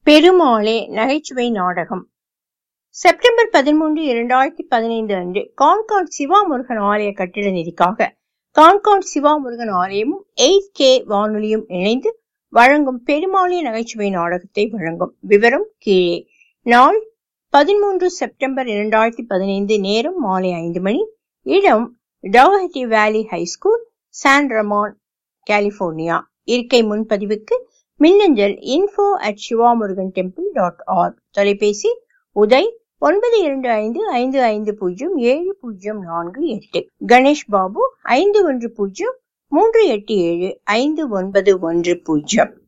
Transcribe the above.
பெருமாளே நகைச்சுவை நாடகம் செப்டம்பர் பதிமூன்று இரண்டாயிரத்தி பதினைந்து அன்று கான்காட் சிவா முருகன் ஆலய கட்டிட நிதிக்காக கான்காட் சிவா முருகன் ஆலயமும் எயிட் கே வானொலியும் இணைந்து வழங்கும் பெருமாளே நகைச்சுவை நாடகத்தை வழங்கும் விவரம் கீழே நாள் பதிமூன்று செப்டம்பர் இரண்டாயிரத்தி பதினைந்து நேரம் மாலை ஐந்து மணி இடம் டவுஹட்டி வேலி ஹைஸ்கூல் சான் ரமான் கலிபோர்னியா இருக்கை முன்பதிவுக்கு மின்னஞ்சல் info at Sivamurugan temple dot org தொலைபேசி உதய் ஒன்பது இரண்டு ஐந்து ஐந்து ஐந்து பூஜ்ஜியம் ஏழு பூஜ்ஜியம் நான்கு எட்டு கணேஷ் பாபு ஐந்து ஒன்று பூஜ்ஜியம் மூன்று எட்டு ஏழு ஐந்து ஒன்பது ஒன்று பூஜ்ஜியம்